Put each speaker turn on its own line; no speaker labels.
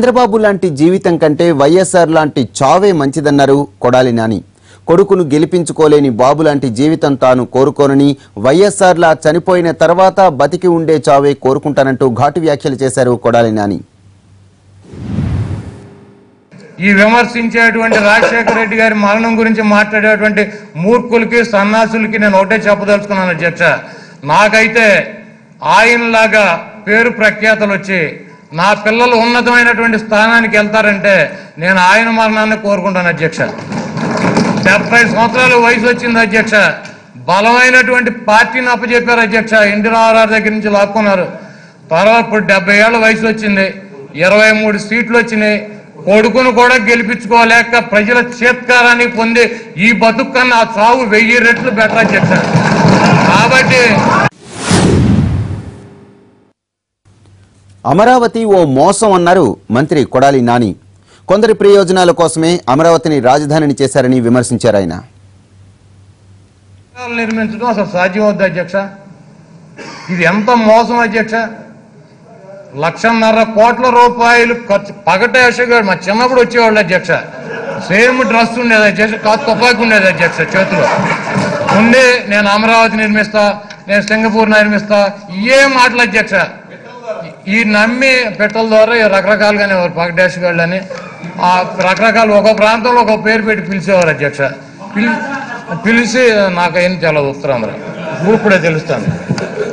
చంద్రబాబు లాంటి జీవితం కంటే వైఎస్ఆర్ లాంటి చావే మంచిదన్నారు కొడాలి నాని కొడుకును గెలిపించుకోలేని బాబు లాంటి జీవితం తాను కోరుకోనని వైఎస్ఆర్లా చనిపోయిన తర్వాత బతికి ఉండే చావే కోరుకుంటానంటూ ఘాటు వ్యాఖ్యలు చేశారు కొడాలి నాని
ఈ విమర్శించేటువంటి రాజశేఖర రెడ్డి గారి మరణం గురించి మాట్లాడేటువంటి మూర్ఖులకి సన్నాసులకి నేను ఒకటే చెప్పదలుచుకున్నాను అధ్యక్ష నాకైతే ఆయనలాగా పేరు ప్రఖ్యాతలు వచ్చి నా పిల్లలు ఉన్నతమైనటువంటి స్థానానికి వెళ్తారంటే నేను ఆయన మరణాన్ని కోరుకుంటాను అధ్యక్ష డెబ్బై సంవత్సరాల వయసు వచ్చింది అధ్యక్ష బలమైనటువంటి పార్టీని అప్పచెప్పారు అధ్యక్ష ఎన్టీ రామారావు దగ్గర నుంచి లాక్కున్నారు తర్వాత ఇప్పుడు డెబ్బై ఏళ్ళ వయసు వచ్చింది ఇరవై మూడు సీట్లు వచ్చినాయి కొడుకును కూడా గెలిపించుకోలేక ప్రజల చేత్కారాన్ని పొంది ఈ బతుకు కన్నా ఆ చావు వెయ్యి రెట్లు బెటర్ అధ్యక్ష కాబట్టి
అమరావతి ఓ మోసం అన్నారు మంత్రి కొడాలి నాని కొందరి ప్రయోజనాల కోసమే అమరావతిని రాజధానిని చేశారని విమర్శించారు ఆయన
పథకాలు నిర్మించడం అసలు సాధ్యం అవుద్ది అధ్యక్ష ఇది ఎంత మోసం అధ్యక్ష లక్షన్నర కోట్ల రూపాయలు ఖర్చు పగట గారు మా చిన్నప్పుడు వచ్చేవాళ్ళు అధ్యక్ష సేమ్ డ్రెస్ ఉండేది అధ్యక్ష కాదు తుపాకి ఉండేది అధ్యక్ష చేతిలో ఉండి నేను అమరావతి నిర్మిస్తా నేను సింగపూర్ నిర్మిస్తా ఇవే మాటలు అధ్యక్ష ఈ నమ్మి పెట్టల ద్వారా ఈ రకరకాలుగానే పగటేష్ గాళ్ళు అని ఆ రకరకాలు ఒక ప్రాంతంలో ఒక పేరు పెట్టి పిలిచేవారు అధ్యక్ష పిలి పిలిచి నాకైనా చాలా ఉత్తరాంధ్ర ఇప్పుడే తెలుస్తాను